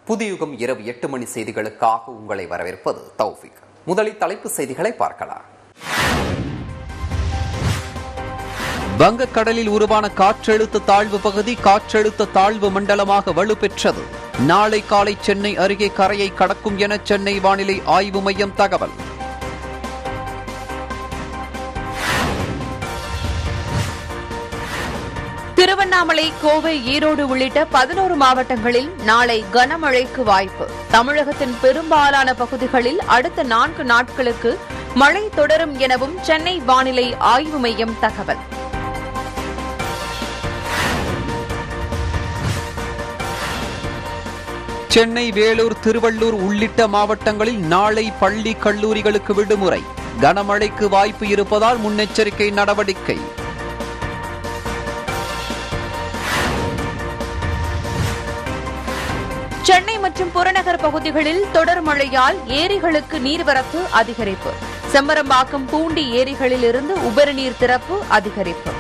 புதியுகம் இரவு எட்டு மணி செய்திகளுக்காக உங்களை வரவேற்பது தௌஃபிக் முதலில் தலைப்பு செய்திகளை பார்க்கலாம் வங்கக்கடலில் உருவான காற்றழுத்த தாழ்வு பகுதி காற்றழுத்த தாழ்வு மண்டலமாக வலுப்பெற்றது நாளை காலை சென்னை அருகே கரையை கடக்கும் என சென்னை வானிலை ஆய்வு மையம் தகவல் திருவண்ணாமலை கோவை ஈரோடு உள்ளிட்ட பதினோரு மாவட்டங்களில் நாளை கனமழைக்கு வாய்ப்பு தமிழகத்தின் பெரும்பாலான பகுதிகளில் அடுத்த நான்கு நாட்களுக்கு மழை தொடரும் எனவும் சென்னை வானிலை ஆய்வு மையம் தகவல் சென்னை வேலூர் திருவள்ளூர் உள்ளிட்ட மாவட்டங்களில் நாளை பள்ளி கல்லூரிகளுக்கு விடுமுறை கனமழைக்கு வாய்ப்பு இருப்பதால் முன்னெச்சரிக்கை நடவடிக்கை சென்னை மற்றும் புறநகர் பகுதிகளில் தொடர் மழையால் ஏரிகளுக்கு நீர்வரத்து அதிகரிப்பு செம்பரம்பாக்கம் பூண்டி ஏரிகளில் இருந்து உபரிநீர் திறப்பு அதிகரிப்பு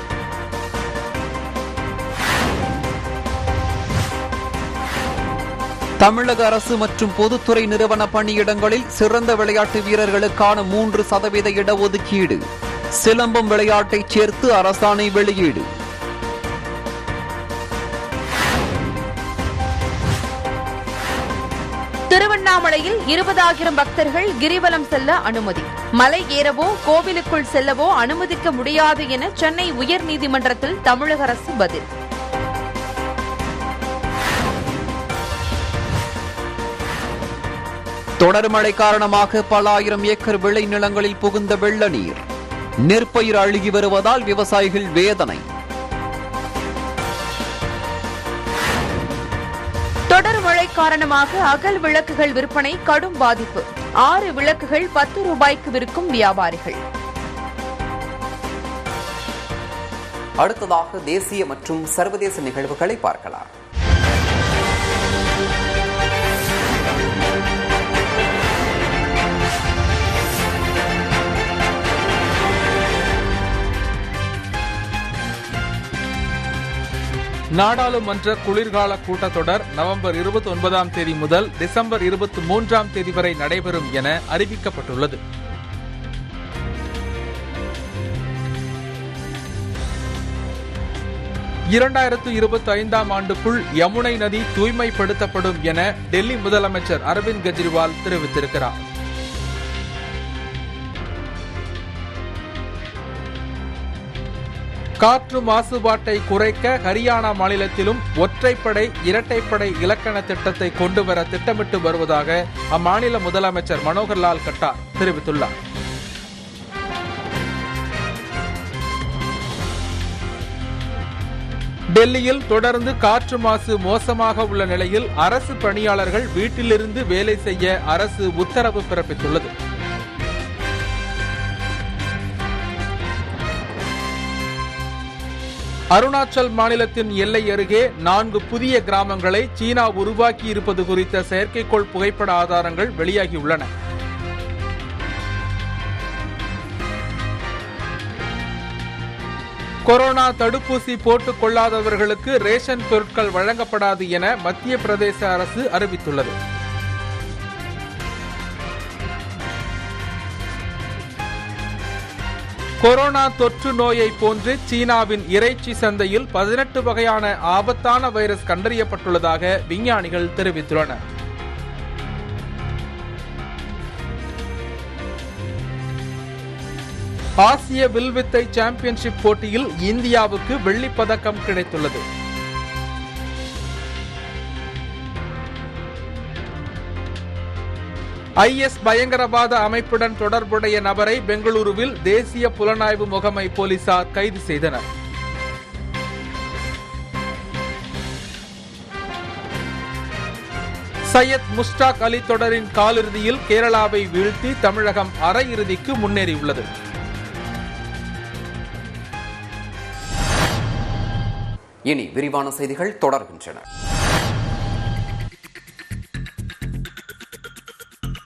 தமிழக அரசு மற்றும் பொதுத்துறை நிறுவன பணியிடங்களில் சிறந்த விளையாட்டு வீரர்களுக்கான மூன்று சதவீத இடஒதுக்கீடு சிலம்பம் விளையாட்டைச் சேர்த்து அரசாணை வெளியீடு திருவண்ணாமலையில் இருபதாயிரம் பக்தர்கள் கிரிவலம் செல்ல அனுமதி மலை ஏறவோ கோவிலுக்குள் செல்லவோ அனுமதிக்க முடியாது என சென்னை உயர்நீதிமன்றத்தில் தமிழக அரசு பதில் தொடர் மழை காரணமாக பல ஆயிரம் ஏக்கர் விளை நிலங்களில் புகுந்த வெள்ள நீர் நெற்பயிர் அழுகி வருவதால் விவசாயிகள் வேதனை தொடர் மழை காரணமாக அகல் விளக்குகள் விற்பனை கடும் பாதிப்பு ஆறு விளக்குகள் பத்து ரூபாய்க்கு விற்கும் வியாபாரிகள் அடுத்ததாக தேசிய மற்றும் சர்வதேச நிகழ்வுகளை பார்க்கலாம் நாடாளுமன்ற குளிர்கால கூட்டத்தொடர் நவம்பர் இருபத்தி ஒன்பதாம் தேதி முதல் டிசம்பர் இருபத்தி மூன்றாம் தேதி வரை நடைபெறும் என அறிவிக்கப்பட்டுள்ளது இரண்டாயிரத்து இருபத்தி ஐந்தாம் ஆண்டுக்குள் யமுனை நதி தூய்மைப்படுத்தப்படும் என டெல்லி முதலமைச்சர் அரவிந்த் கெஜ்ரிவால் தெரிவித்திருக்கிறார் காற்று மாசுபாட்டை குறைக்க ஹரியானா மாநிலத்திலும் ஒற்றைப்படை இரட்டைப்படை இலக்கண திட்டத்தை கொண்டு வர திட்டமிட்டு வருவதாக அம்மாநில முதலமைச்சர் மனோகர்லால் கட்டார் தெரிவித்துள்ளார் டெல்லியில் தொடர்ந்து காற்று மாசு மோசமாக உள்ள நிலையில் அரசு பணியாளர்கள் வீட்டிலிருந்து வேலை செய்ய அரசு உத்தரவு பிறப்பித்துள்ளது அருணாச்சல் மாநிலத்தின் எல்லை அருகே நான்கு புதிய கிராமங்களை சீனா உருவாக்கி இருப்பது குறித்த செயற்கைக்கோள் புகைப்பட ஆதாரங்கள் வெளியாகியுள்ளன கொரோனா தடுப்பூசி போட்டுக் கொள்ளாதவர்களுக்கு ரேஷன் பொருட்கள் வழங்கப்படாது என மத்திய பிரதேச அரசு அறிவித்துள்ளது கொரோனா தொற்று நோயை போன்று சீனாவின் இறைச்சி சந்தையில் பதினெட்டு வகையான ஆபத்தான வைரஸ் கண்டறியப்பட்டுள்ளதாக விஞ்ஞானிகள் தெரிவித்துள்ளனர் ஆசிய வில்வித்தை சாம்பியன்ஷிப் போட்டியில் இந்தியாவுக்கு வெள்ளிப் பதக்கம் கிடைத்துள்ளது ஐஎஸ் பயங்கரவாத அமைப்புடன் தொடர்புடைய நபரை பெங்களூருவில் தேசிய புலனாய்வு முகமை போலீசார் கைது செய்தனர் சையத் முஸ்டாக் அலி தொடரின் காலிறுதியில் கேரளாவை வீழ்த்தி தமிழகம் அரையிறுதிக்கு முன்னேறியுள்ளது இனி விரிவான செய்திகள் தொடர்கின்றன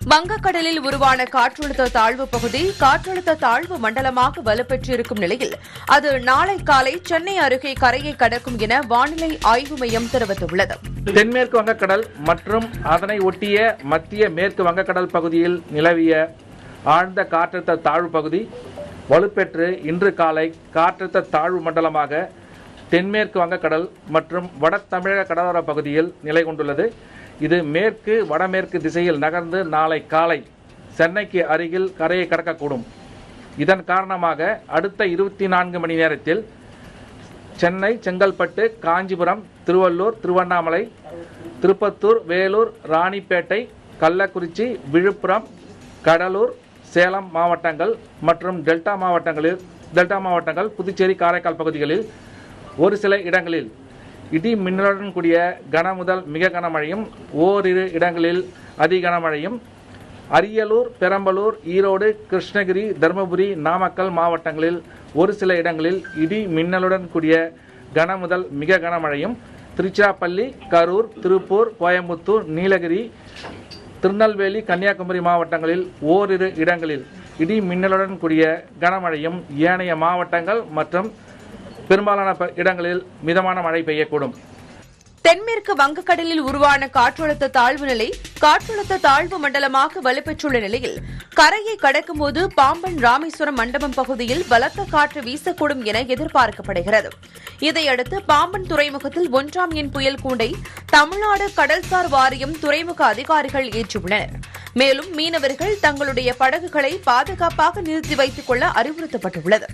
வங்கக்கடலில் உருவான காற்றழுத்த தாழ்வு பகுதி காற்றழுத்த தாழ்வு மண்டலமாக வலுப்பெற்றிருக்கும் நிலையில் அது நாளை காலை சென்னை அருகே கரையை கடக்கும் என வானிலை ஆய்வு மையம் தெரிவித்துள்ளது தென்மேற்கு வங்கக்கடல் மற்றும் அதனை ஒட்டிய மத்திய மேற்கு வங்கக்கடல் பகுதியில் நிலவிய ஆழ்ந்த காற்றழுத்த தாழ்வு பகுதி வலுப்பெற்று இன்று காலை காற்றழுத்த தாழ்வு மண்டலமாக தென்மேற்கு வங்கக்கடல் மற்றும் வட தமிழக கடலோர பகுதியில் நிலை கொண்டுள்ளது இது மேற்கு வடமேற்கு திசையில் நகர்ந்து நாளை காலை சென்னைக்கு அருகில் கரையை கடக்கக்கூடும் இதன் காரணமாக அடுத்த இருபத்தி நான்கு மணி நேரத்தில் சென்னை செங்கல்பட்டு காஞ்சிபுரம் திருவள்ளூர் திருவண்ணாமலை திருப்பத்தூர் வேலூர் ராணிப்பேட்டை கள்ளக்குறிச்சி விழுப்புரம் கடலூர் சேலம் மாவட்டங்கள் மற்றும் டெல்டா மாவட்டங்களில் டெல்டா மாவட்டங்கள் புதுச்சேரி காரைக்கால் பகுதிகளில் ஒரு சில இடங்களில் இடி மின்னலுடன் கூடிய கன முதல் மிக கனமழையும் ஓரிரு இடங்களில் அதி கனமழையும் அரியலூர் பெரம்பலூர் ஈரோடு கிருஷ்ணகிரி தருமபுரி நாமக்கல் மாவட்டங்களில் ஒரு சில இடங்களில் இடி மின்னலுடன் கூடிய கன முதல் மிக கனமழையும் திருச்சிராப்பள்ளி கரூர் திருப்பூர் கோயம்புத்தூர் நீலகிரி திருநெல்வேலி கன்னியாகுமரி மாவட்டங்களில் ஓரிரு இடங்களில் இடி மின்னலுடன் கூடிய கனமழையும் ஏனைய மாவட்டங்கள் மற்றும் பெரும்பாலான ப- இடங்களில் மிதமான மழை பெய்யக்கூடும் தென்மேற்கு வங்கக்கடலில் உருவான காற்றழுத்த தாழ்வு நிலை காற்றழுத்த தாழ்வு மண்டலமாக வலுப்பெற்றுள்ள நிலையில் கரையை கடக்கும்போது பாம்பன் ராமேஸ்வரம் மண்டபம் பகுதியில் பலத்த காற்று வீசக்கூடும் என எதிர்பார்க்கப்படுகிறது இதையடுத்து பாம்பன் துறைமுகத்தில் ஒன்றாம் எண் புயல் கூண்டை தமிழ்நாடு கடல்சார் வாரியம் துறைமுக அதிகாரிகள் ஏற்றியுள்ளனர் மேலும் மீனவர்கள் தங்களுடைய படகுகளை பாதுகாப்பாக நிறுத்தி வைத்துக் கொள்ள அறிவுறுத்தப்பட்டுள்ளது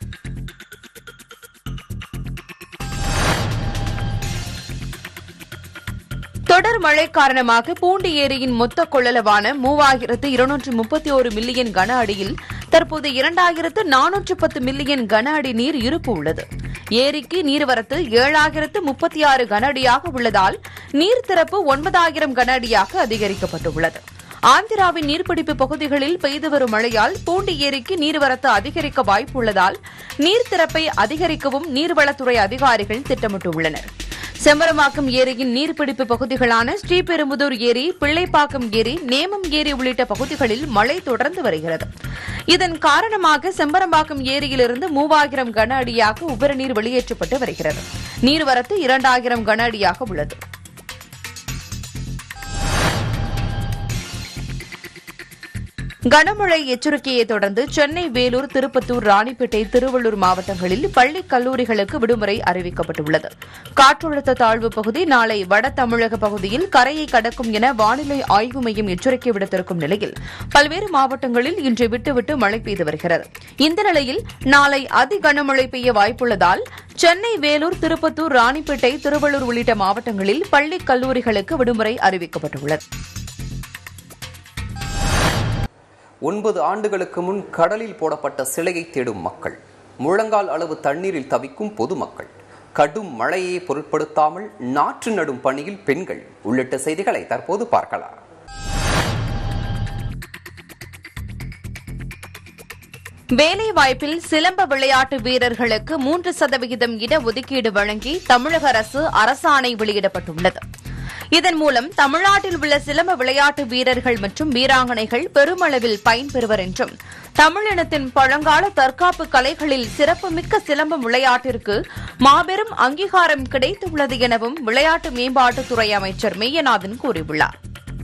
தொடர் மழை காரணமாக பூண்டி ஏரியின் மொத்த கொள்ளளவான மூவாயிரத்து இருநூற்று முப்பத்தி ஒரு மில்லியன் கன அடியில் தற்போது இரண்டாயிரத்து நானூற்று பத்து மில்லியன் கன அடி நீர் இருப்பு உள்ளது ஏரிக்கு நீர்வரத்து ஏழாயிரத்து முப்பத்தி ஆறு கன அடியாக உள்ளதால் நீர் திறப்பு ஒன்பதாயிரம் கன அடியாக அதிகரிக்கப்பட்டுள்ளது ஆந்திராவின் நீர்பிடிப்பு பகுதிகளில் பெய்து வரும் மழையால் பூண்டி ஏரிக்கு நீர்வரத்து அதிகரிக்க வாய்ப்புள்ளதால் நீர் திறப்பை அதிகரிக்கவும் நீர்வளத்துறை அதிகாரிகள் திட்டமிட்டுள்ளனர் செம்பரமாக்கம் ஏரியின் நீர்பிடிப்பு பகுதிகளான ஸ்ரீபெரும்புதூர் ஏரி பிள்ளைப்பாக்கம் ஏரி நேமம் ஏரி உள்ளிட்ட பகுதிகளில் மழை தொடர்ந்து வருகிறது இதன் காரணமாக செம்பரம்பாக்கம் ஏரியிலிருந்து மூவாயிரம் கன அடியாக உபரிநீர் வெளியேற்றப்பட்டு வருகிறது நீர்வரத்து இரண்டாயிரம் கன அடியாக உள்ளது கனமழை எச்சரிக்கையை தொடர்ந்து சென்னை வேலூர் திருப்பத்தூர் ராணிப்பேட்டை திருவள்ளூர் மாவட்டங்களில் பள்ளி கல்லூரிகளுக்கு விடுமுறை அறிவிக்கப்பட்டுள்ளது காற்றழுத்த தாழ்வு பகுதி நாளை வட தமிழக பகுதியில் கரையை கடக்கும் என வானிலை ஆய்வு மையம் எச்சரிக்கை விடுத்திருக்கும் நிலையில் பல்வேறு மாவட்டங்களில் இன்று விட்டுவிட்டு மழை பெய்து வருகிறது இந்த நிலையில் நாளை அதி கனமழை பெய்ய வாய்ப்புள்ளதால் சென்னை வேலூர் திருப்பத்தூர் ராணிப்பேட்டை திருவள்ளூர் உள்ளிட்ட மாவட்டங்களில் பள்ளி கல்லூரிகளுக்கு விடுமுறை அறிவிக்கப்பட்டுள்ளது ஒன்பது ஆண்டுகளுக்கு முன் கடலில் போடப்பட்ட சிலையை தேடும் மக்கள் முழங்கால் அளவு தண்ணீரில் தவிக்கும் பொதுமக்கள் கடும் மழையை பொருட்படுத்தாமல் நாற்று நடும் பணியில் பெண்கள் உள்ளிட்ட செய்திகளை தற்போது பார்க்கலாம் வேலைவாய்ப்பில் சிலம்ப விளையாட்டு வீரர்களுக்கு மூன்று சதவிகிதம் இடஒதுக்கீடு வழங்கி தமிழக அரசு அரசாணை வெளியிடப்பட்டுள்ளது இதன் மூலம் தமிழ்நாட்டில் உள்ள சிலம்ப விளையாட்டு வீரர்கள் மற்றும் வீராங்கனைகள் பெருமளவில் பயன்பெறுவர் என்றும் தமிழினத்தின் பழங்கால தற்காப்பு கலைகளில் சிறப்புமிக்க சிலம்பம் விளையாட்டிற்கு மாபெரும் அங்கீகாரம் கிடைத்துள்ளது எனவும் விளையாட்டு மேம்பாட்டுத்துறை அமைச்சர் மெய்யநாதன் கூறியுள்ளார்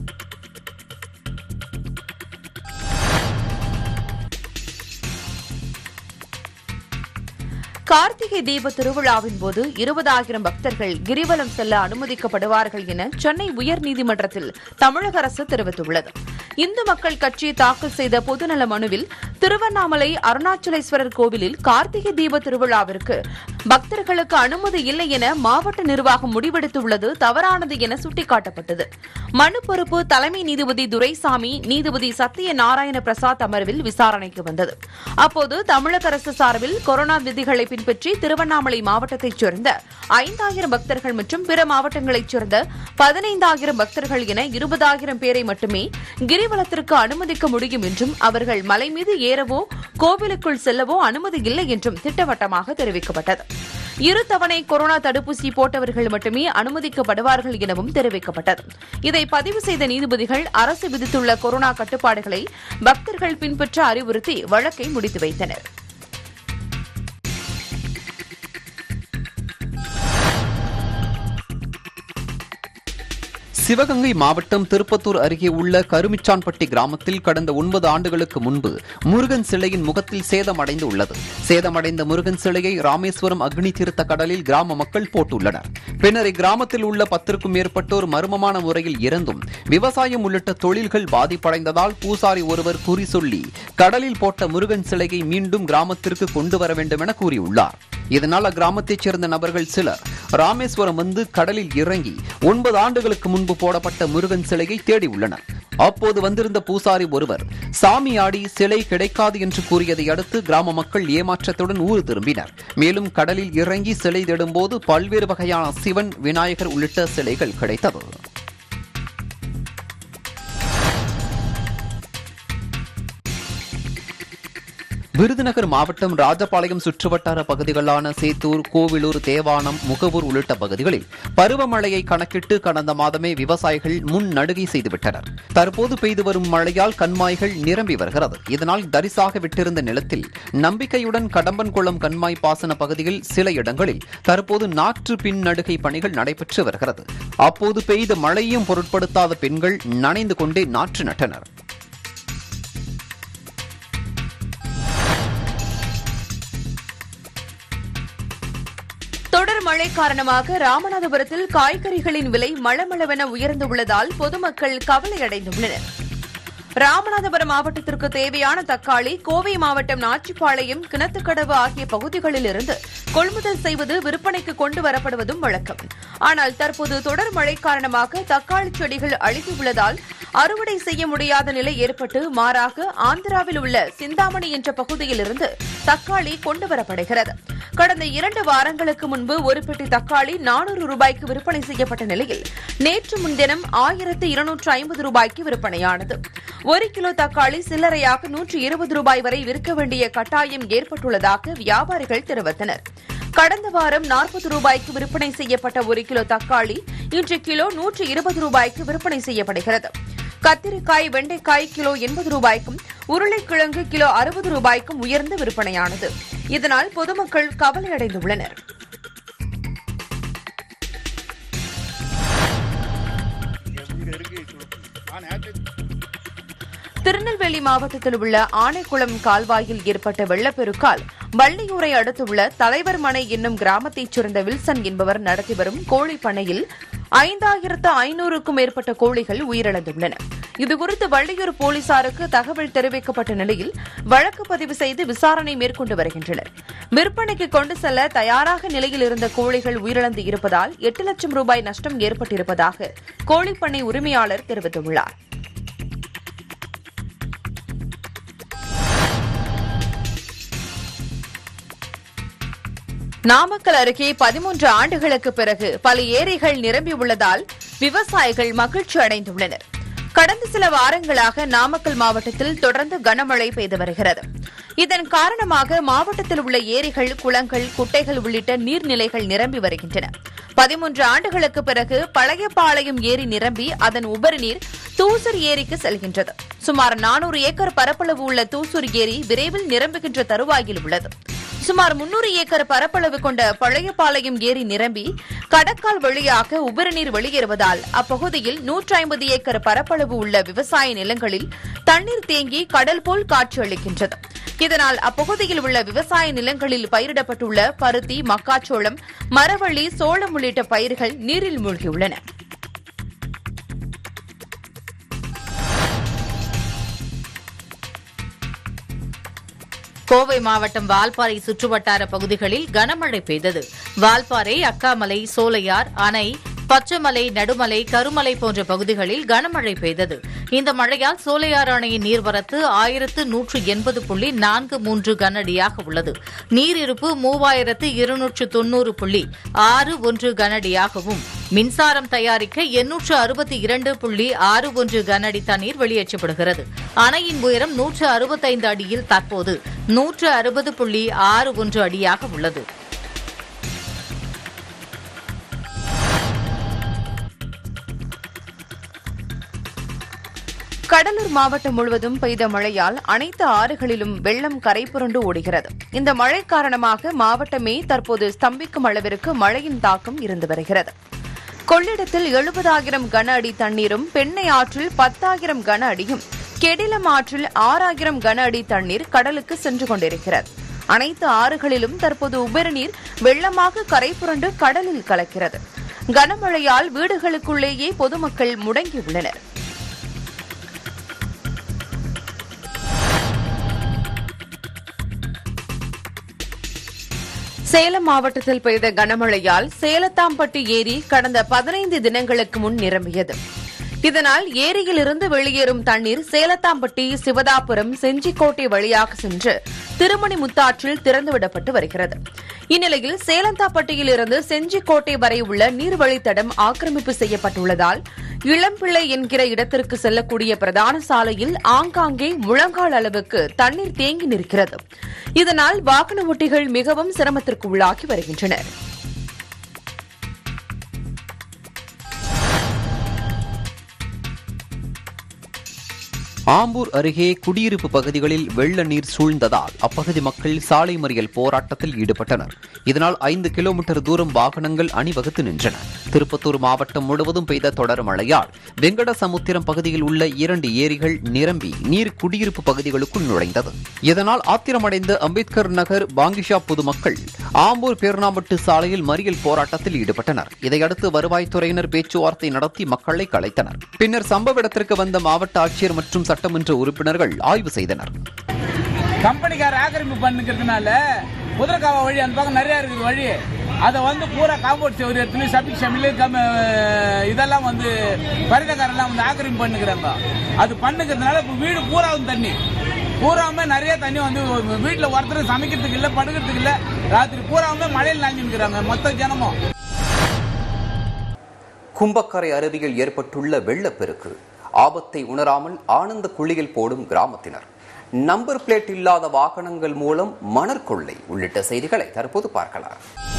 கார்த்திகை தீப திருவிழாவின் போது இருபதாயிரம் பக்தர்கள் கிரிவலம் செல்ல அனுமதிக்கப்படுவார்கள் என சென்னை உயர்நீதிமன்றத்தில் தமிழக அரசு தெரிவித்துள்ளது இந்து மக்கள் கட்சி தாக்கல் செய்த பொதுநல மனுவில் திருவண்ணாமலை அருணாச்சலேஸ்வரர் கோவிலில் கார்த்திகை தீப திருவிழாவிற்கு பக்தர்களுக்கு அனுமதி இல்லை என மாவட்ட நிர்வாகம் முடிவெடுத்துள்ளது தவறானது என சுட்டிக்காட்டப்பட்டது மனு பொறுப்பு தலைமை நீதிபதி துரைசாமி நீதிபதி சத்ய நாராயண பிரசாத் அமர்வில் விசாரணைக்கு வந்தது அப்போது தமிழக அரசு சார்பில் கொரோனா விதிகளை பின்பற்றி திருவண்ணாமலை மாவட்டத்தைச் சேர்ந்த ஐந்தாயிரம் பக்தர்கள் மற்றும் பிற மாவட்டங்களைச் சேர்ந்த பதினைந்தாயிரம் பக்தர்கள் என இருபதாயிரம் பேரை மட்டுமே கிரிவலத்திற்கு அனுமதிக்க முடியும் என்றும் அவர்கள் மலை மீது ஏறவோ கோவிலுக்குள் செல்லவோ அனுமதி இல்லை என்றும் திட்டவட்டமாக தெரிவிக்கப்பட்டது இரு தவணை கொரோனா தடுப்பூசி போட்டவர்கள் மட்டுமே அனுமதிக்கப்படுவார்கள் எனவும் தெரிவிக்கப்பட்டது இதை பதிவு செய்த நீதிபதிகள் அரசு விதித்துள்ள கொரோனா கட்டுப்பாடுகளை பக்தர்கள் பின்பற்ற அறிவுறுத்தி வழக்கை முடித்து வைத்தனர் சிவகங்கை மாவட்டம் திருப்பத்தூர் அருகே உள்ள கருமிச்சான்பட்டி கிராமத்தில் கடந்த ஒன்பது ஆண்டுகளுக்கு முன்பு முருகன் சிலையின் முகத்தில் சேதமடைந்து உள்ளது சேதமடைந்த முருகன் சிலையை ராமேஸ்வரம் அக்னி தீர்த்த கடலில் கிராம மக்கள் போட்டுள்ளனர் பின்னர் இக்கிராமத்தில் உள்ள பத்திற்கும் மேற்பட்டோர் மர்மமான முறையில் இறந்தும் விவசாயம் உள்ளிட்ட தொழில்கள் பாதிப்படைந்ததால் பூசாரி ஒருவர் குறி சொல்லி கடலில் போட்ட முருகன் சிலையை மீண்டும் கிராமத்திற்கு கொண்டு வர வேண்டும் என கூறியுள்ளார் இதனால் அக்கிராமத்தைச் சேர்ந்த நபர்கள் சிலர் ராமேஸ்வரம் வந்து கடலில் இறங்கி ஒன்பது ஆண்டுகளுக்கு முன்பு போடப்பட்ட முருகன் சிலையை தேடியுள்ளனர் அப்போது வந்திருந்த பூசாரி ஒருவர் சாமி ஆடி சிலை கிடைக்காது என்று கூறியதை அடுத்து கிராம மக்கள் ஏமாற்றத்துடன் ஊர் திரும்பினர் மேலும் கடலில் இறங்கி சிலை தேடும்போது பல்வேறு வகையான சிவன் விநாயகர் உள்ளிட்ட சிலைகள் கிடைத்தது விருதுநகர் மாவட்டம் ராஜபாளையம் சுற்றுவட்டார பகுதிகளான சேத்தூர் கோவிலூர் தேவானம் முகவூர் உள்ளிட்ட பகுதிகளில் பருவமழையை கணக்கிட்டு கடந்த மாதமே விவசாயிகள் முன் நடுகை செய்துவிட்டனர் தற்போது பெய்து வரும் மழையால் கண்மாய்கள் நிரம்பி வருகிறது இதனால் தரிசாக விட்டிருந்த நிலத்தில் நம்பிக்கையுடன் கடம்பன்குளம் கண்மாய் பாசன பகுதியில் சில இடங்களில் தற்போது நாற்று பின் நடுகை பணிகள் நடைபெற்று வருகிறது அப்போது பெய்த மழையும் பொருட்படுத்தாத பெண்கள் நனைந்து கொண்டே நாற்று நட்டனர் தொடர் மழை காரணமாக ராமநாதபுரத்தில் காய்கறிகளின் விலை மளமளவென உயர்ந்துள்ளதால் பொதுமக்கள் கவலையடைந்துள்ளனர் ராமநாதபுரம் மாவட்டத்திற்கு தேவையான தக்காளி கோவை மாவட்டம் நாச்சிப்பாளையம் கிணத்துக்கடவு ஆகிய பகுதிகளில் இருந்து கொள்முதல் செய்வது விற்பனைக்கு கொண்டு வரப்படுவதும் வழக்கம் ஆனால் தற்போது தொடர் மழை காரணமாக தக்காளி செடிகள் அழுகியுள்ளதால் அறுவடை செய்ய முடியாத நிலை ஏற்பட்டு மாறாக ஆந்திராவில் உள்ள சிந்தாமணி என்ற பகுதியில் இருந்து தக்காளி கொண்டு வரப்படுகிறது கடந்த இரண்டு வாரங்களுக்கு முன்பு ஒரு பெட்டி தக்காளி நானூறு ரூபாய்க்கு விற்பனை செய்யப்பட்ட நிலையில் நேற்று முன்தினம் ஆயிரத்து இருநூற்று ஐம்பது ரூபாய்க்கு விற்பனையானது ஒரு கிலோ தக்காளி சில்லறையாக நூற்று இருபது ரூபாய் வரை விற்க வேண்டிய கட்டாயம் ஏற்பட்டுள்ளதாக வியாபாரிகள் தெரிவித்தனர் கடந்த வாரம் நாற்பது ரூபாய்க்கு விற்பனை செய்யப்பட்ட ஒரு கிலோ தக்காளி இன்று கிலோ நூற்று இருபது ரூபாய்க்கு விற்பனை செய்யப்படுகிறது கத்திரிக்காய் வெண்டைக்காய் கிலோ எண்பது ரூபாய்க்கும் உருளைக்கிழங்கு கிலோ அறுபது ரூபாய்க்கும் உயர்ந்து விற்பனையானது இதனால் பொதுமக்கள் கவலையடைந்துள்ளனர் திருநெல்வேலி மாவட்டத்தில் உள்ள ஆனைக்குளம் கால்வாயில் ஏற்பட்ட வெள்ளப்பெருக்கால் வள்ளியூரை அடுத்துள்ள தலைவர் மனை என்னும் கிராமத்தைச் சேர்ந்த வில்சன் என்பவர் நடத்தி வரும் கோழி பண்ணையில் ஐந்தாயிரத்து ஐநூறுக்கும் மேற்பட்ட கோழிகள் உயிரிழந்துள்ளன இதுகுறித்து வள்ளியூர் போலீசாருக்கு தகவல் தெரிவிக்கப்பட்ட நிலையில் வழக்கு பதிவு செய்து விசாரணை மேற்கொண்டு வருகின்றனர் விற்பனைக்கு கொண்டு செல்ல தயாராக நிலையில் இருந்த கோழிகள் உயிரிழந்து இருப்பதால் எட்டு லட்சம் ரூபாய் நஷ்டம் ஏற்பட்டிருப்பதாக கோழிப்பண்ணை உரிமையாளர் தெரிவித்துள்ளார் நாமக்கல் அருகே பதிமூன்று ஆண்டுகளுக்கு பிறகு பல ஏரிகள் நிரம்பியுள்ளதால் விவசாயிகள் மகிழ்ச்சி அடைந்துள்ளனர் கடந்த சில வாரங்களாக நாமக்கல் மாவட்டத்தில் தொடர்ந்து கனமழை பெய்து வருகிறது இதன் காரணமாக மாவட்டத்தில் உள்ள ஏரிகள் குளங்கள் குட்டைகள் உள்ளிட்ட நீர்நிலைகள் நிரம்பி வருகின்றன பதிமூன்று ஆண்டுகளுக்கு பிறகு பழையபாளையம் ஏரி நிரம்பி அதன் உபரி நீர் தூசூர் ஏரிக்கு செல்கின்றது சுமார் நானூறு ஏக்கர் பரப்பளவு உள்ள தூசூர் ஏரி விரைவில் நிரம்புகின்ற தருவாயில் உள்ளது சுமார் முன்னூறு ஏக்கர் பரப்பளவு கொண்ட பழையபாளையம் ஏரி நிரம்பி கடக்கால் வழியாக உபரிநீர் வெளியேறுவதால் அப்பகுதியில் நூற்றி ஐம்பது ஏக்கர் பரப்பளவு உள்ள விவசாய நிலங்களில் தண்ணீர் தேங்கி கடல் போல் காட்சியளிக்கின்றது இதனால் அப்பகுதியில் உள்ள விவசாய நிலங்களில் பயிரிடப்பட்டுள்ள பருத்தி மக்காச்சோளம் மரவள்ளி சோளம் உள்ளிட்ட பயிர்கள் நீரில் மூழ்கியுள்ளன கோவை மாவட்டம் வால்பாறை சுற்றுவட்டார பகுதிகளில் கனமழை பெய்தது வால்பாறை அக்காமலை சோலையார் அணை பச்சைமலை நடுமலை கருமலை போன்ற பகுதிகளில் கனமழை பெய்தது இந்த மழையால் சோலையாறு அணையின் நீர்வரத்து ஆயிரத்து நூற்று எண்பது புள்ளி நான்கு மூன்று கனஅடியாக உள்ளது நீரிருப்பு மூவாயிரத்து இருநூற்று தொன்னூறு புள்ளி ஆறு ஒன்று கனஅடியாகவும் மின்சாரம் தயாரிக்க எண்ணூற்று அறுபத்தி இரண்டு புள்ளி ஆறு ஒன்று கனஅடி தண்ணீர் வெளியேற்றப்படுகிறது அணையின் உயரம் நூற்று அறுபத்தைந்து அடியில் தற்போது நூற்று அறுபது புள்ளி ஆறு ஒன்று அடியாக உள்ளது கடலூர் மாவட்டம் முழுவதும் பெய்த மழையால் அனைத்து ஆறுகளிலும் வெள்ளம் கரை புரண்டு ஓடுகிறது இந்த மழை காரணமாக மாவட்டமே தற்போது ஸ்தம்பிக்கும் அளவிற்கு மழையின் தாக்கம் இருந்து வருகிறது கொள்ளிடத்தில் எழுபதாயிரம் கன அடி தண்ணீரும் பெண்ணை ஆற்றில் பத்தாயிரம் கன அடியும் கெடிலம் ஆற்றில் ஆறாயிரம் கன அடி தண்ணீர் கடலுக்கு சென்று கொண்டிருக்கிறது அனைத்து ஆறுகளிலும் தற்போது உபரிநீர் வெள்ளமாக கரை புரண்டு கடலில் கலக்கிறது கனமழையால் வீடுகளுக்குள்ளேயே பொதுமக்கள் முடங்கியுள்ளனர் சேலம் மாவட்டத்தில் பெய்த கனமழையால் சேலத்தாம்பட்டி ஏரி கடந்த பதினைந்து தினங்களுக்கு முன் நிரம்பியது இதனால் ஏரியிலிருந்து வெளியேறும் தண்ணீர் சேலத்தாம்பட்டி சிவதாபுரம் செஞ்சிக்கோட்டை வழியாக சென்று திருமணி முத்தாற்றில் திறந்துவிடப்பட்டு வருகிறது இந்நிலையில் சேலந்தாப்பட்டியில் இருந்து செஞ்சிக்கோட்டை வரை உள்ள நீர்வழித்தடம் ஆக்கிரமிப்பு செய்யப்பட்டுள்ளதால் இளம்பிள்ளை என்கிற இடத்திற்கு செல்லக்கூடிய பிரதான சாலையில் ஆங்காங்கே முழங்கால் அளவுக்கு தண்ணீர் தேங்கி நிற்கிறது இதனால் வாகன ஓட்டிகள் மிகவும் சிரமத்திற்கு உள்ளாகி வருகின்றனர் ஆம்பூர் அருகே குடியிருப்பு பகுதிகளில் வெள்ள நீர் சூழ்ந்ததால் அப்பகுதி மக்கள் சாலை மறியல் போராட்டத்தில் ஈடுபட்டனர் இதனால் ஐந்து கிலோமீட்டர் தூரம் வாகனங்கள் அணிவகுத்து நின்றன திருப்பத்தூர் மாவட்டம் முழுவதும் பெய்த தொடர் மழையால் வெங்கடசமுத்திரம் பகுதியில் உள்ள இரண்டு ஏரிகள் நிரம்பி நீர் குடியிருப்பு பகுதிகளுக்குள் நுழைந்தது இதனால் ஆத்திரமடைந்த அம்பேத்கர் நகர் பாங்கிஷா பொதுமக்கள் ஆம்பூர் பேர்ணாம்பட்டு சாலையில் மறியல் போராட்டத்தில் ஈடுபட்டனர் இதையடுத்து வருவாய்த்துறையினர் பேச்சுவார்த்தை நடத்தி மக்களை கலைத்தனர் பின்னர் சம்பவ இடத்திற்கு வந்த மாவட்ட ஆட்சியர் மற்றும் சட்டமன்ற உறுப்பினர்கள் ஆய்வு செய்தனர் கம்பெனிக்கார ஆக்கிரமிப்பு பண்ணுக்கிறதுனால குதிரைக்காவ வழி அந்த பக்கம் நிறைய இருக்குது வழி அதை வந்து பூரா காம்பவுண்ட் செவரு எடுத்துன்னு சபிக் ஷமில் கம் இதெல்லாம் வந்து பரிதக்காரெல்லாம் வந்து ஆக்கிரமிப்பு பண்ணுக்கிறாங்க அது பண்ணுக்கிறதுனால இப்போ வீடு பூராவும் தண்ணி பூராவுமே நிறைய தண்ணி வந்து வீட்டில் ஒருத்தர் சமைக்கிறதுக்கு இல்லை படுக்கிறதுக்கு இல்லை ராத்திரி பூராவுமே மழையில் நனைஞ்சுக்கிறாங்க மொத்த ஜனமும் கும்பக்கரை அருவியில் ஏற்பட்டுள்ள வெள்ளப்பெருக்கு ஆபத்தை உணராமல் ஆனந்த குழியில் போடும் கிராமத்தினர் நம்பர் பிளேட் இல்லாத வாகனங்கள் மூலம் மணற்கொள்ளை உள்ளிட்ட செய்திகளை தற்போது பார்க்கலாம்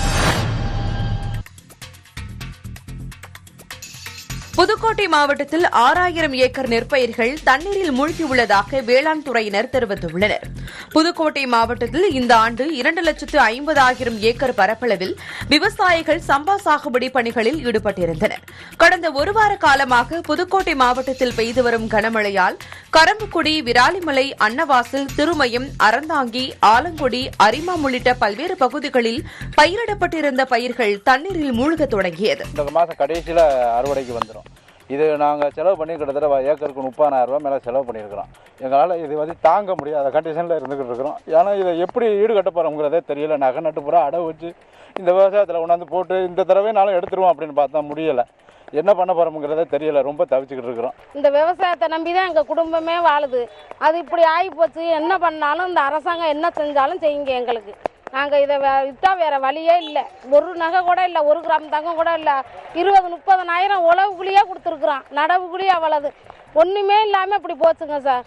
புதுக்கோட்டை மாவட்டத்தில் ஆறாயிரம் ஏக்கர் நெற்பயிர்கள் தண்ணீரில் மூழ்கியுள்ளதாக வேளாண் துறையினர் தெரிவித்துள்ளனர் புதுக்கோட்டை மாவட்டத்தில் இந்த ஆண்டு இரண்டு லட்சத்து ஐம்பதாயிரம் ஏக்கர் பரப்பளவில் விவசாயிகள் சம்பா சாகுபடி பணிகளில் ஈடுபட்டிருந்தனர் கடந்த ஒரு வார காலமாக புதுக்கோட்டை மாவட்டத்தில் பெய்து வரும் கனமழையால் கரம்புக்குடி விராலிமலை அன்னவாசல் திருமயம் அறந்தாங்கி ஆலங்குடி அரிமாம் உள்ளிட்ட பல்வேறு பகுதிகளில் பயிரிடப்பட்டிருந்த பயிர்கள் தண்ணீரில் மூழ்கத் தொடங்கியது இந்த மாதம் கடைசியில் அறுவடைக்கு வந்துடும் இது நாங்கள் செலவு பண்ணி கிட்டத்தட்ட ஏக்கருக்கு முப்பதாயிரம் ரூபாய் மேலே செலவு பண்ணியிருக்கிறோம் எங்களால் இது வந்து தாங்க முடியாத கண்டிஷனில் இருந்துக்கிட்டு இருக்கிறோம் ஏன்னா இதை எப்படி ஈடுகட்ட போகிறோங்கிறதே தெரியல நகை நட்டு பூரா அடவு வச்சு இந்த விவசாயத்தில் கொண்டாந்து போட்டு இந்த தடவை நாளும் எடுத்துருவோம் அப்படின்னு பார்த்தா முடியலை என்ன பண்ண போகிறோம்ங்கிறதே தெரியல ரொம்ப தவிச்சுக்கிட்டு இருக்கிறோம் இந்த விவசாயத்தை நம்பி தான் எங்கள் குடும்பமே வாழுது அது இப்படி ஆகி போச்சு என்ன பண்ணாலும் இந்த அரசாங்கம் என்ன செஞ்சாலும் செய்யுங்க எங்களுக்கு நாங்கள் இதை வே விற்றா வேறு வழியே இல்லை ஒரு நகை கூட இல்லை ஒரு கிராம் தங்கம் கூட இல்லை இருபது முப்பதனாயிரம் உழவு கூலியே கொடுத்துருக்குறோம் நடவு கூலி அவ்வளவு ஒன்றுமே இல்லாமல் இப்படி போச்சுங்க சார்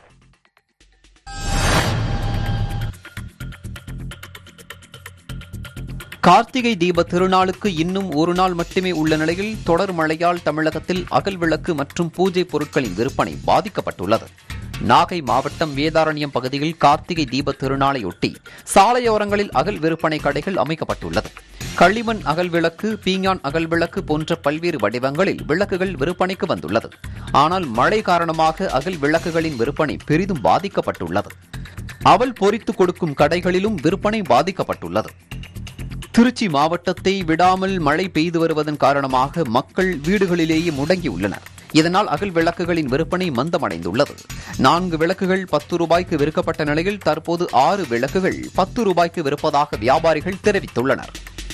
கார்த்திகை தீப திருநாளுக்கு இன்னும் ஒரு நாள் மட்டுமே உள்ள நிலையில் தொடர் மழையால் தமிழகத்தில் அகல் விளக்கு மற்றும் பூஜை பொருட்களின் விற்பனை பாதிக்கப்பட்டுள்ளது நாகை மாவட்டம் வேதாரண்யம் பகுதியில் கார்த்திகை தீப திருநாளையொட்டி சாலையோரங்களில் அகல் விற்பனை கடைகள் அமைக்கப்பட்டுள்ளது களிமண் அகல் விளக்கு பீங்கான் அகல் விளக்கு போன்ற பல்வேறு வடிவங்களில் விளக்குகள் விற்பனைக்கு வந்துள்ளது ஆனால் மழை காரணமாக அகல் விளக்குகளின் விற்பனை பெரிதும் பாதிக்கப்பட்டுள்ளது அவல் பொரித்து கொடுக்கும் கடைகளிலும் விற்பனை பாதிக்கப்பட்டுள்ளது திருச்சி மாவட்டத்தை விடாமல் மழை பெய்து வருவதன் காரணமாக மக்கள் வீடுகளிலேயே முடங்கியுள்ளனர் இதனால் அகல் விளக்குகளின் விற்பனை மந்தமடைந்துள்ளது நான்கு விளக்குகள் பத்து ரூபாய்க்கு விற்கப்பட்ட நிலையில் தற்போது ஆறு விளக்குகள் பத்து ரூபாய்க்கு விற்பதாக வியாபாரிகள் தெரிவித்துள்ளனர்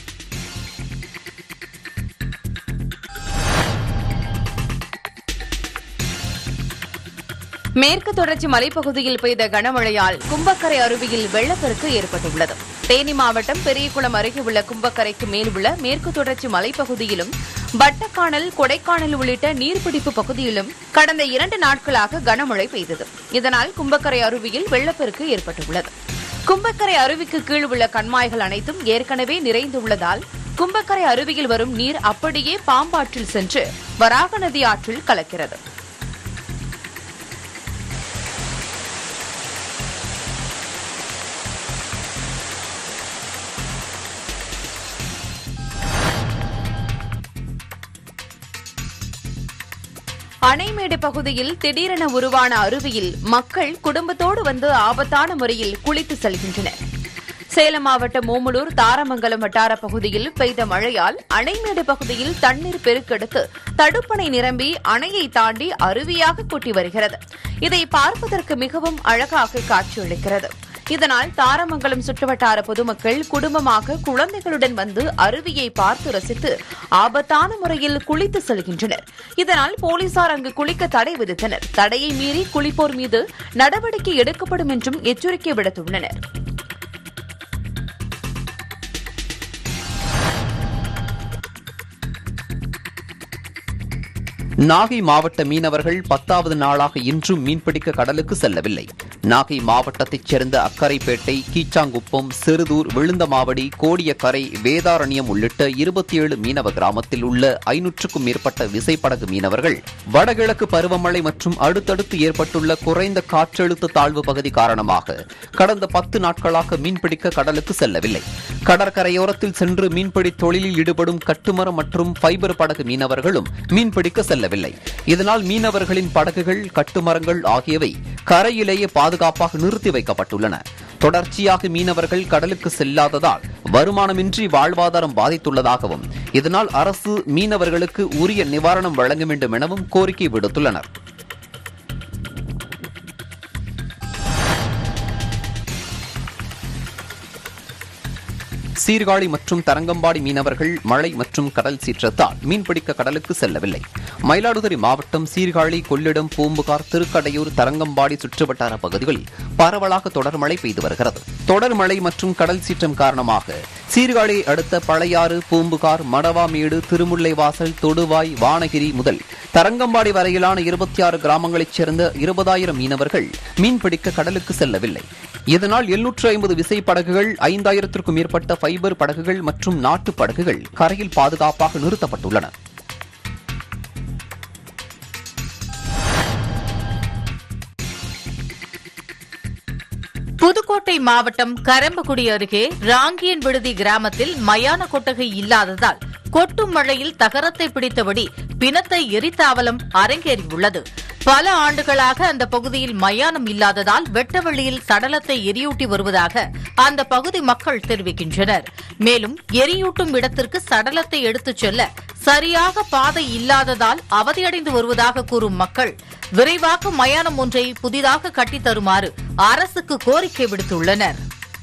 மேற்கு தொடர்ச்சி மலைப்பகுதியில் பெய்த கனமழையால் கும்பக்கரை அருவியில் வெள்ளப்பெருக்கு ஏற்பட்டுள்ளது தேனி மாவட்டம் பெரியகுளம் அருகே உள்ள கும்பக்கரைக்கு மேல் உள்ள மேற்கு தொடர்ச்சி மலைப்பகுதியிலும் வட்டக்கானல் கொடைக்கானல் உள்ளிட்ட நீர்பிடிப்பு பகுதியிலும் கடந்த இரண்டு நாட்களாக கனமழை பெய்தது இதனால் கும்பக்கரை அருவியில் வெள்ளப்பெருக்கு ஏற்பட்டுள்ளது கும்பக்கரை அருவிக்கு கீழ் உள்ள கண்மாய்கள் அனைத்தும் ஏற்கனவே நிறைந்துள்ளதால் கும்பக்கரை அருவியில் வரும் நீர் அப்படியே பாம்பாற்றில் சென்று வராக நதி ஆற்றில் கலக்கிறது அணைமேடு பகுதியில் திடீரென உருவான அருவியில் மக்கள் குடும்பத்தோடு வந்து ஆபத்தான முறையில் குளித்து செல்கின்றனர் சேலம் மாவட்டம் ஓமலூர் தாரமங்கலம் வட்டார பகுதியில் பெய்த மழையால் அணைமேடு பகுதியில் தண்ணீர் பெருக்கெடுத்து தடுப்பணை நிரம்பி அணையை தாண்டி அருவியாக கொட்டி வருகிறது இதை பார்ப்பதற்கு மிகவும் அழகாக காட்சியளிக்கிறது இதனால் தாரமங்கலம் சுற்றுவட்டார பொதுமக்கள் குடும்பமாக குழந்தைகளுடன் வந்து அருவியை பார்த்து ரசித்து ஆபத்தான முறையில் குளித்து செல்கின்றனர் இதனால் போலீசார் அங்கு குளிக்க தடை விதித்தனர் தடையை மீறி குளிப்போர் மீது நடவடிக்கை எடுக்கப்படும் என்றும் எச்சரிக்கை விடுத்துள்ளனர் நாகை மாவட்ட மீனவர்கள் பத்தாவது நாளாக இன்றும் மீன்பிடிக்க கடலுக்கு செல்லவில்லை நாகை மாவட்டத்தைச் சேர்ந்த அக்கரைப்பேட்டை கீச்சாங்குப்பம் சிறுதூர் விழுந்தமாவடி கோடியக்கரை வேதாரண்யம் உள்ளிட்ட இருபத்தி ஏழு மீனவ கிராமத்தில் உள்ள ஐநூற்றுக்கும் மேற்பட்ட விசைப்படகு மீனவர்கள் வடகிழக்கு பருவமழை மற்றும் அடுத்தடுத்து ஏற்பட்டுள்ள குறைந்த காற்றழுத்த தாழ்வு பகுதி காரணமாக கடந்த பத்து நாட்களாக மீன்பிடிக்க கடலுக்கு செல்லவில்லை கடற்கரையோரத்தில் சென்று மீன்பிடி தொழிலில் ஈடுபடும் கட்டுமரம் மற்றும் ஃபைபர் படகு மீனவர்களும் மீன்பிடிக்க செல்லவில்லை இதனால் மீனவர்களின் படகுகள் கட்டுமரங்கள் ஆகியவை கரையிலேயே பாதுகாப்பாக நிறுத்தி வைக்கப்பட்டுள்ளன தொடர்ச்சியாக மீனவர்கள் கடலுக்கு செல்லாததால் வருமானமின்றி வாழ்வாதாரம் பாதித்துள்ளதாகவும் இதனால் அரசு மீனவர்களுக்கு உரிய நிவாரணம் வழங்க வேண்டும் எனவும் கோரிக்கை விடுத்துள்ளனர் சீர்காழி மற்றும் தரங்கம்பாடி மீனவர்கள் மழை மற்றும் கடல் சீற்றத்தால் மீன்பிடிக்க கடலுக்கு செல்லவில்லை மயிலாடுதுறை மாவட்டம் சீர்காழி கொள்ளிடம் பூம்புகார் திருக்கடையூர் தரங்கம்பாடி சுற்றுவட்டார பகுதிகளில் பரவலாக தொடர் மழை பெய்து வருகிறது தொடர் மழை மற்றும் கடல் சீற்றம் காரணமாக சீர்காழியை அடுத்த பழையாறு பூம்புகார் மடவாமேடு திருமுல்லைவாசல் தொடுவாய் வானகிரி முதல் தரங்கம்பாடி வரையிலான இருபத்தி ஆறு கிராமங்களைச் சேர்ந்த இருபதாயிரம் மீனவர்கள் மீன்பிடிக்க கடலுக்கு செல்லவில்லை இதனால் எழுநூற்று ஐம்பது விசை படகுகள் ஐந்தாயிரத்திற்கும் மேற்பட்ட ஃபைபர் படகுகள் மற்றும் நாட்டு படகுகள் கரையில் பாதுகாப்பாக நிறுத்தப்பட்டுள்ளன புதுக்கோட்டை மாவட்டம் கரம்பக்குடி அருகே ராங்கியன் விடுதி கிராமத்தில் மயான கொட்டகை இல்லாததால் கொட்டும் மழையில் தகரத்தை பிடித்தபடி பிணத்தை எரித்தாவலம் அரங்கேறியுள்ளது பல ஆண்டுகளாக அந்த பகுதியில் மயானம் இல்லாததால் வெட்டவெளியில் சடலத்தை எரியூட்டி வருவதாக அந்த பகுதி மக்கள் தெரிவிக்கின்றனர் மேலும் எரியூட்டும் இடத்திற்கு சடலத்தை எடுத்துச் செல்ல சரியாக பாதை இல்லாததால் அவதியடைந்து வருவதாக கூறும் மக்கள் விரைவாக மயானம் ஒன்றை புதிதாக கட்டித் தருமாறு அரசுக்கு கோரிக்கை விடுத்துள்ளனர்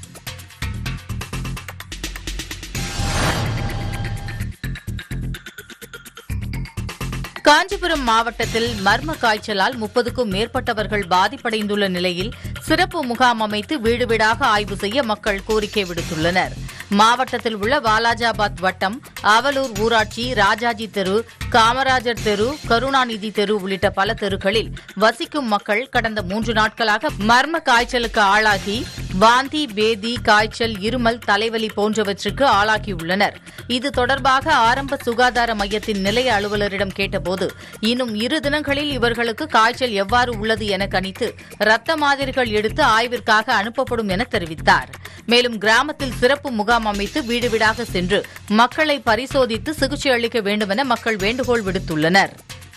காஞ்சிபுரம் மாவட்டத்தில் மர்ம காய்ச்சலால் முப்பதுக்கும் மேற்பட்டவர்கள் பாதிப்படைந்துள்ள நிலையில் சிறப்பு முகாம் அமைத்து வீடு வீடாக ஆய்வு செய்ய மக்கள் கோரிக்கை விடுத்துள்ளனர் மாவட்டத்தில் உள்ள வாலாஜாபாத் வட்டம் அவலூர் ஊராட்சி ராஜாஜி தெரு காமராஜர் தெரு கருணாநிதி தெரு உள்ளிட்ட பல தெருக்களில் வசிக்கும் மக்கள் கடந்த மூன்று நாட்களாக மர்ம காய்ச்சலுக்கு ஆளாகி வாந்தி பேதி காய்ச்சல் இருமல் தலைவலி போன்றவற்றுக்கு ஆளாகியுள்ளனர் இது தொடர்பாக ஆரம்ப சுகாதார மையத்தின் நிலைய அலுவலரிடம் கேட்டபோது இன்னும் இரு தினங்களில் இவர்களுக்கு காய்ச்சல் எவ்வாறு உள்ளது என கணித்து ரத்த மாதிரிகள் எடுத்து ஆய்விற்காக அனுப்பப்படும் என தெரிவித்தார் மேலும் கிராமத்தில் சிறப்பு முகாம் அமைத்து வீடு வீடாக சென்று மக்களை பரிசோதித்து சிகிச்சை அளிக்க வேண்டுமென மக்கள் வேண்டுகோள் விடுத்துள்ளனர்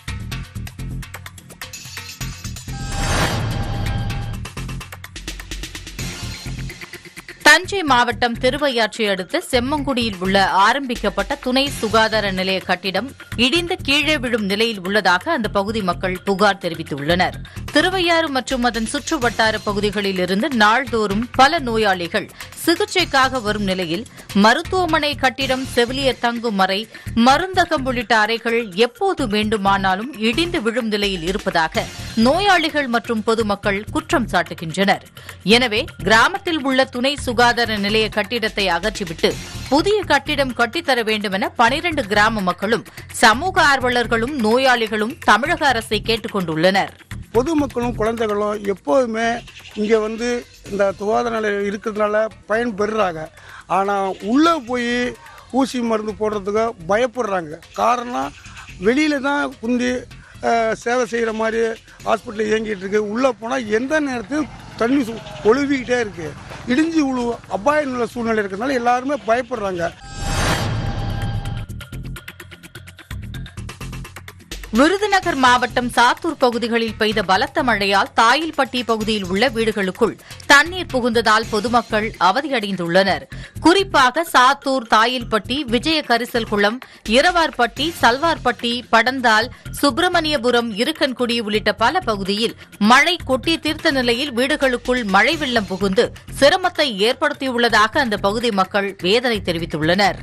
தஞ்சை மாவட்டம் திருவையாற்றை அடுத்த செம்மங்குடியில் உள்ள ஆரம்பிக்கப்பட்ட துணை சுகாதார நிலைய கட்டிடம் இடிந்து கீழே விழும் நிலையில் உள்ளதாக அந்த பகுதி மக்கள் புகார் தெரிவித்துள்ளனர் திருவையாறு மற்றும் அதன் சுற்று வட்டார பகுதிகளில் இருந்து நாள்தோறும் பல நோயாளிகள் சிகிச்சைக்காக வரும் நிலையில் மருத்துவமனை கட்டிடம் செவிலியர் தங்கும் அறை மருந்தகம் உள்ளிட்ட அறைகள் எப்போது வேண்டுமானாலும் இடிந்து விழும் நிலையில் இருப்பதாக நோயாளிகள் மற்றும் பொதுமக்கள் குற்றம் சாட்டுகின்றனர் எனவே கிராமத்தில் உள்ள துணை சுகாதார நிலைய கட்டிடத்தை அகற்றிவிட்டு புதிய கட்டிடம் கட்டித்தர வேண்டும் என பனிரண்டு கிராம மக்களும் சமூக ஆர்வலர்களும் நோயாளிகளும் தமிழக அரசை கேட்டுக் கொண்டுள்ளனர் பொதுமக்களும் குழந்தைகளும் எப்போதுமே இங்கே வந்து இந்த சுகாதார நிலையம் இருக்கிறதுனால பயன் பெறுறாங்க ஆனால் உள்ளே போய் ஊசி மருந்து போடுறதுக்கு பயப்படுறாங்க காரணம் வெளியில தான் குந்தி அஹ், சேவை செய்கிற மாதிரி ஹாஸ்பிட்டல் இயங்கிட்டு இருக்கு உள்ளே போனால் எந்த நேரத்தையும் தண்ணி சு- ஒழுவிக்கிட்டே இருக்கு இடிஞ்சு உழு அபாயம் உள்ள சூழ்நிலை இருக்கிறதுனால எல்லாருமே பயப்படுறாங்க விருதுநகர் மாவட்டம் சாத்தூர் பகுதிகளில் பெய்த பலத்த மழையால் தாயில்பட்டி பகுதியில் உள்ள வீடுகளுக்குள் தண்ணீர் புகுந்ததால் பொதுமக்கள் அவதியடைந்துள்ளனர் குறிப்பாக சாத்தூர் தாயில்பட்டி விஜய கரிசல்குளம் இரவார்பட்டி சல்வார்பட்டி படந்தால் சுப்பிரமணியபுரம் இருக்கன்குடி உள்ளிட்ட பல பகுதியில் மழை கொட்டி தீர்த்த நிலையில் வீடுகளுக்குள் மழை வெள்ளம் புகுந்து சிரமத்தை ஏற்படுத்தியுள்ளதாக அந்த பகுதி மக்கள் வேதனை தெரிவித்துள்ளனர்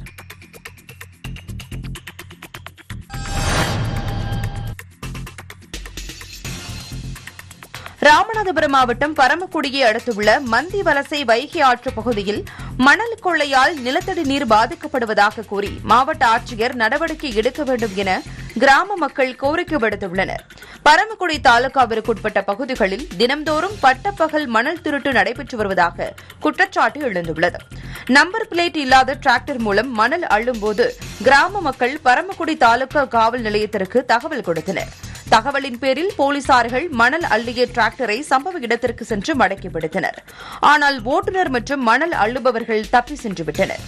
ராமநாதபுரம் மாவட்டம் பரமக்குடியை அடுத்துள்ள மந்தி வலசை வைகை ஆற்று பகுதியில் மணல் கொள்ளையால் நிலத்தடி நீர் பாதிக்கப்படுவதாக கூறி மாவட்ட ஆட்சியர் நடவடிக்கை எடுக்க வேண்டும் என கிராம மக்கள் கோரிக்கை விடுத்துள்ளனர் பரமக்குடி தாலுகாவிற்குட்பட்ட பகுதிகளில் தினம்தோறும் பட்டப்பகல் மணல் திருட்டு நடைபெற்று வருவதாக குற்றச்சாட்டு எழுந்துள்ளது நம்பர் பிளேட் இல்லாத டிராக்டர் மூலம் மணல் அள்ளும்போது கிராம மக்கள் பரமக்குடி தாலுகா காவல் நிலையத்திற்கு தகவல் கொடுத்தனர் தகவலின் பேரில் போலீசார்கள் மணல் அள்ளிய டிராக்டரை சம்பவ இடத்திற்கு சென்று மடக்கி பிடித்தனர் ஆனால் ஓட்டுநர் மற்றும் மணல் அள்ளுபவர்கள் தப்பி சென்று விட்டனர்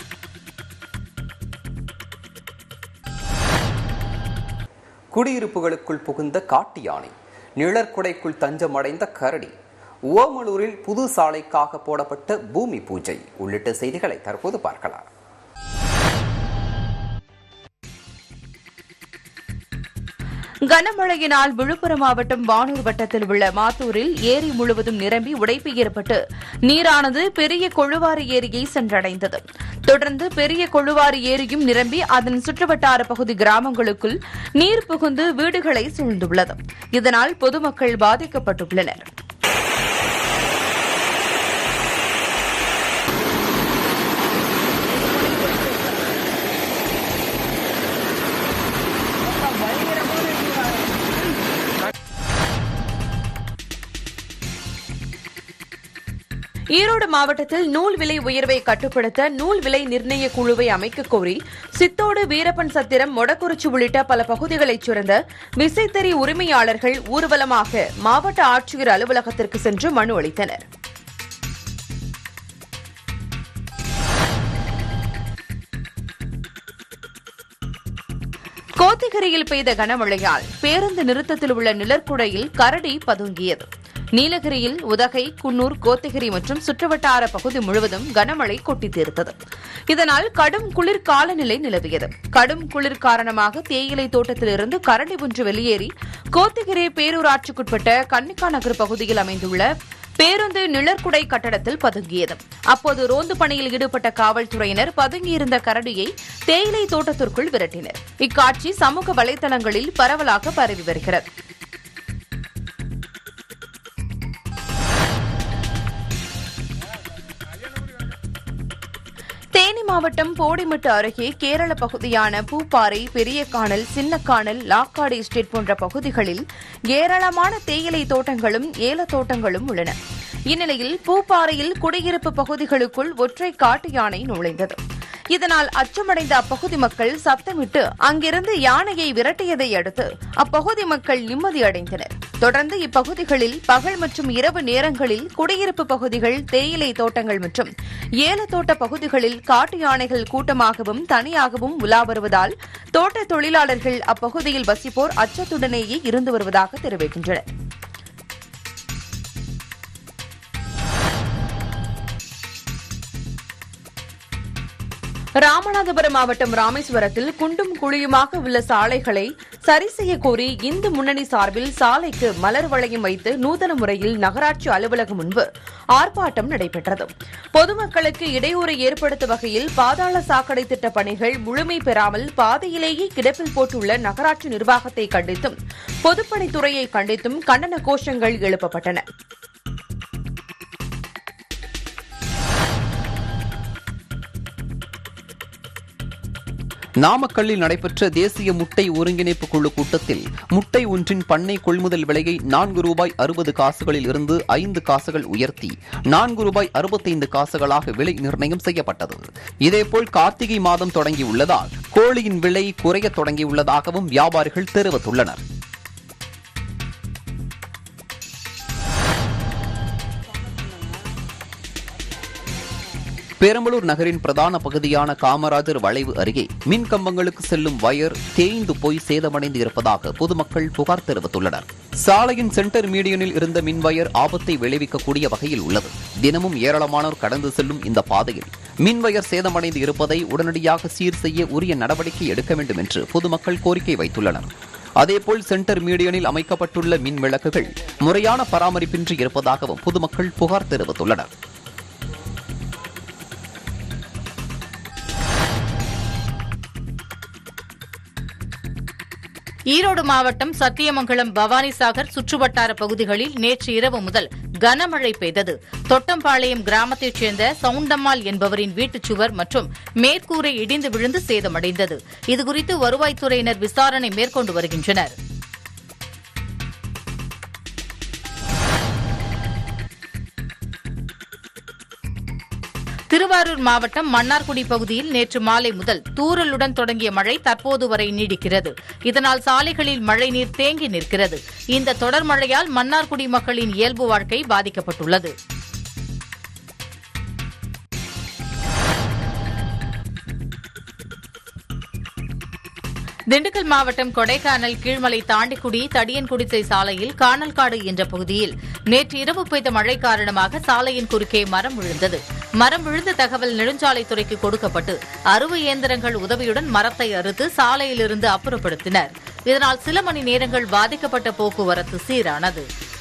குடியிருப்புகளுக்குள் புகுந்த காட்டு யானை நிழற்குடைக்குள் தஞ்சமடைந்த கரடி ஓமலூரில் புது சாலைக்காக போடப்பட்ட பூமி பூஜை உள்ளிட்ட செய்திகளை தற்போது பார்க்கலாம் கனமழையினால் விழுப்புரம் மாவட்டம் வானூர் வட்டத்தில் உள்ள மாத்தூரில் ஏரி முழுவதும் நிரம்பி உடைப்பு ஏற்பட்டு நீரானது பெரிய கொழுவாறு ஏரியை சென்றடைந்தது தொடர்ந்து பெரிய கொழுவாறு ஏரியும் நிரம்பி அதன் சுற்றுவட்டார பகுதி கிராமங்களுக்குள் நீர் புகுந்து வீடுகளை சூழ்ந்துள்ளது இதனால் பொதுமக்கள் பாதிக்கப்பட்டுள்ளனர் ஈரோடு மாவட்டத்தில் நூல் விலை உயர்வை கட்டுப்படுத்த நூல் விலை நிர்ணய குழுவை அமைக்க கோரி சித்தோடு வீரப்பன் சத்திரம் மொடக்குறிச்சி உள்ளிட்ட பல பகுதிகளைச் சேர்ந்த விசைத்தறி உரிமையாளர்கள் ஊர்வலமாக மாவட்ட ஆட்சியர் அலுவலகத்திற்கு சென்று மனு அளித்தனர் கோத்தகிரியில் பெய்த கனமழையால் பேருந்து நிறுத்தத்தில் உள்ள நிழற்குடையில் கரடி பதுங்கியது நீலகிரியில் உதகை குன்னூர் கோத்தகிரி மற்றும் சுற்றுவட்டார பகுதி முழுவதும் கனமழை கொட்டி தீர்த்தது இதனால் கடும் குளிர் காலநிலை நிலவியது கடும் குளிர் காரணமாக தேயிலை தோட்டத்திலிருந்து கரடி ஒன்று வெளியேறி கோத்தகிரி பேரூராட்சிக்குட்பட்ட கன்னிக்கா நகர் பகுதியில் அமைந்துள்ள பேருந்து நிழற்குடை கட்டடத்தில் பதுங்கியது அப்போது ரோந்து பணியில் ஈடுபட்ட காவல்துறையினர் பதுங்கியிருந்த கரடியை தேயிலை தோட்டத்திற்குள் விரட்டினர் இக்காட்சி சமூக வலைதளங்களில் பரவலாக பரவி வருகிறது தேனி மாவட்டம் போடிமெட்டு அருகே கேரள பகுதியான பூப்பாறை பெரியகானல் சின்னக்கானல் லாக்காடு எஸ்டேட் போன்ற பகுதிகளில் ஏராளமான தேயிலை தோட்டங்களும் ஏல தோட்டங்களும் உள்ளன இந்நிலையில் பூப்பாறையில் குடியிருப்பு பகுதிகளுக்குள் ஒற்றை காட்டு யானை நுழைந்தது இதனால் அச்சமடைந்த அப்பகுதி மக்கள் சத்தமிட்டு அங்கிருந்து யானையை விரட்டியதை அடுத்து அப்பகுதி மக்கள் நிம்மதியடைந்தனர் தொடர்ந்து இப்பகுதிகளில் பகல் மற்றும் இரவு நேரங்களில் குடியிருப்பு பகுதிகள் தேயிலை தோட்டங்கள் மற்றும் ஏலத்தோட்ட பகுதிகளில் காட்டு யானைகள் கூட்டமாகவும் தனியாகவும் உலா வருவதால் தோட்ட தொழிலாளர்கள் அப்பகுதியில் வசிப்போர் அச்சத்துடனேயே இருந்து வருவதாக தெரிவிக்கின்றனர் ராமநாதபுரம் மாவட்டம் ராமேஸ்வரத்தில் குண்டும் குழியுமாக உள்ள சாலைகளை சரி செய்ய கோரி இந்து முன்னணி சார்பில் சாலைக்கு மலர் வளையம் வைத்து நூதன முறையில் நகராட்சி அலுவலகம் முன்பு ஆர்ப்பாட்டம் நடைபெற்றது பொதுமக்களுக்கு இடையூறு ஏற்படுத்தும் வகையில் பாதாள சாக்கடை திட்ட பணிகள் முழுமை பெறாமல் பாதையிலேயே கிடப்பில் போட்டுள்ள நகராட்சி நிர்வாகத்தை கண்டித்தும் பொதுப்பணித்துறையை கண்டித்தும் கண்டன கோஷங்கள் எழுப்பப்பட்டன நாமக்கல்லில் நடைபெற்ற தேசிய முட்டை ஒருங்கிணைப்பு குழு கூட்டத்தில் முட்டை ஒன்றின் பண்ணை கொள்முதல் விலையை நான்கு ரூபாய் அறுபது காசுகளில் இருந்து ஐந்து காசுகள் உயர்த்தி நான்கு ரூபாய் அறுபத்தைந்து காசுகளாக விலை நிர்ணயம் செய்யப்பட்டது இதேபோல் கார்த்திகை மாதம் தொடங்கியுள்ளதால் கோழியின் விலை குறையத் தொடங்கியுள்ளதாகவும் வியாபாரிகள் தெரிவித்துள்ளனர் பெரம்பலூர் நகரின் பிரதான பகுதியான காமராஜர் வளைவு அருகே மின் கம்பங்களுக்கு செல்லும் வயர் தேய்ந்து போய் சேதமடைந்து இருப்பதாக பொதுமக்கள் புகார் தெரிவித்துள்ளனர் சாலையின் சென்டர் மீடியனில் இருந்த மின் வயர் ஆபத்தை விளைவிக்கக்கூடிய வகையில் உள்ளது தினமும் ஏராளமானோர் கடந்து செல்லும் இந்த பாதையில் மின் வயர் சேதமடைந்து இருப்பதை உடனடியாக சீர் செய்ய உரிய நடவடிக்கை எடுக்க வேண்டும் என்று பொதுமக்கள் கோரிக்கை வைத்துள்ளனர் அதேபோல் சென்டர் மீடியனில் அமைக்கப்பட்டுள்ள மின் விளக்குகள் முறையான பராமரிப்பின்றி இருப்பதாகவும் பொதுமக்கள் புகார் தெரிவித்துள்ளனர் ஈரோடு மாவட்டம் சத்தியமங்கலம் பவானிசாகர் சுற்றுவட்டார பகுதிகளில் நேற்று இரவு முதல் கனமழை பெய்தது தொட்டம்பாளையம் கிராமத்தைச் சேர்ந்த சவுண்டம்மாள் என்பவரின் வீட்டுச் சுவர் மற்றும் மேற்கூரை இடிந்து விழுந்து சேதமடைந்தது இதுகுறித்து வருவாய்த்துறையினர் விசாரணை மேற்கொண்டு வருகின்றனர் திருவாரூர் மாவட்டம் மன்னார்குடி பகுதியில் நேற்று மாலை முதல் தூறலுடன் தொடங்கிய மழை தற்போது வரை நீடிக்கிறது இதனால் சாலைகளில் மழைநீர் தேங்கி நிற்கிறது இந்த தொடர் மழையால் மன்னார்குடி மக்களின் இயல்பு வாழ்க்கை பாதிக்கப்பட்டுள்ளது திண்டுக்கல் மாவட்டம் கொடைக்கானல் கீழ்மலை தாண்டிக்குடி தடியன்குடிசை சாலையில் கானல்காடு என்ற பகுதியில் நேற்று இரவு பெய்த மழை காரணமாக சாலையின் குறுக்கே மரம் விழுந்தது மரம் விழுந்த தகவல் நெடுஞ்சாலைத்துறைக்கு கொடுக்கப்பட்டு அறுவை இயந்திரங்கள் உதவியுடன் மரத்தை அறுத்து சாலையிலிருந்து அப்புறப்படுத்தினர் இதனால் சில மணி நேரங்கள் பாதிக்கப்பட்ட போக்குவரத்து சீரானது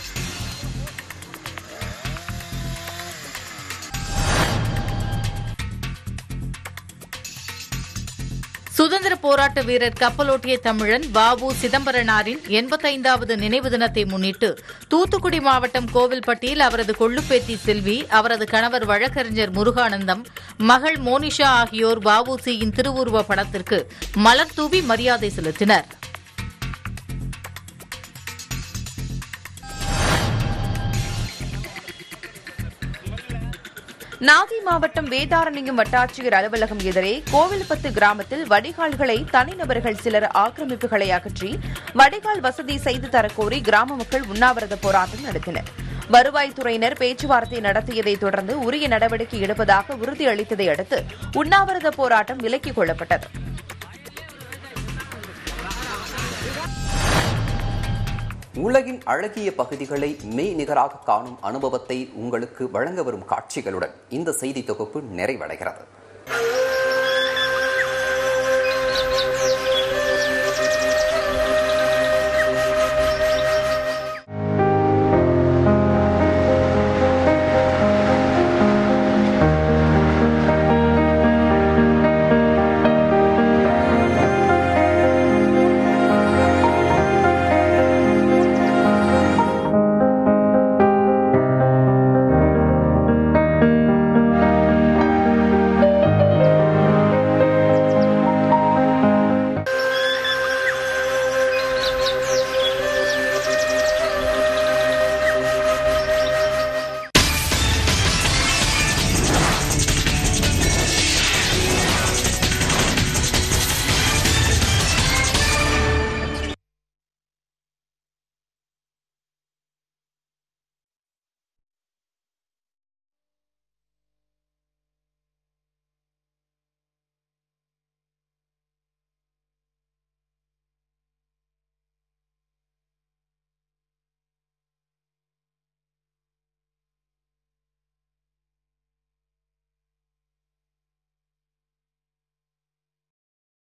சுதந்திர போராட்ட வீரர் கப்பலோட்டிய தமிழன் பாபு சிதம்பரனாரின் எண்பத்தைந்தாவது நினைவு தினத்தை முன்னிட்டு தூத்துக்குடி மாவட்டம் கோவில்பட்டியில் அவரது கொள்ளுப்பேத்தி செல்வி அவரது கணவர் வழக்கறிஞர் முருகானந்தம் மகள் மோனிஷா ஆகியோர் வஉசியின் திருவுருவ படத்திற்கு மலர் தூவி மரியாதை செலுத்தினர் நாகை மாவட்டம் வேதாரண்யம் வட்டாட்சியர் அலுவலகம் எதிரே கோவில்பத்து கிராமத்தில் வடிகால்களை தனிநபர்கள் சிலர் ஆக்கிரமிப்புகளை அகற்றி வடிகால் வசதி செய்து தரக்கோரி கிராம மக்கள் உண்ணாவிரத போராட்டம் நடத்தினர் வருவாய்த்துறையினர் பேச்சுவார்த்தை நடத்தியதைத் தொடர்ந்து உரிய நடவடிக்கை எடுப்பதாக உறுதியளித்ததை அடுத்து உண்ணாவிரத போராட்டம் விலக்கிக் கொள்ளப்பட்டது உலகின் அழகிய பகுதிகளை மெய் நிகராக காணும் அனுபவத்தை உங்களுக்கு வழங்க வரும் காட்சிகளுடன் இந்த செய்தி தொகுப்பு நிறைவடைகிறது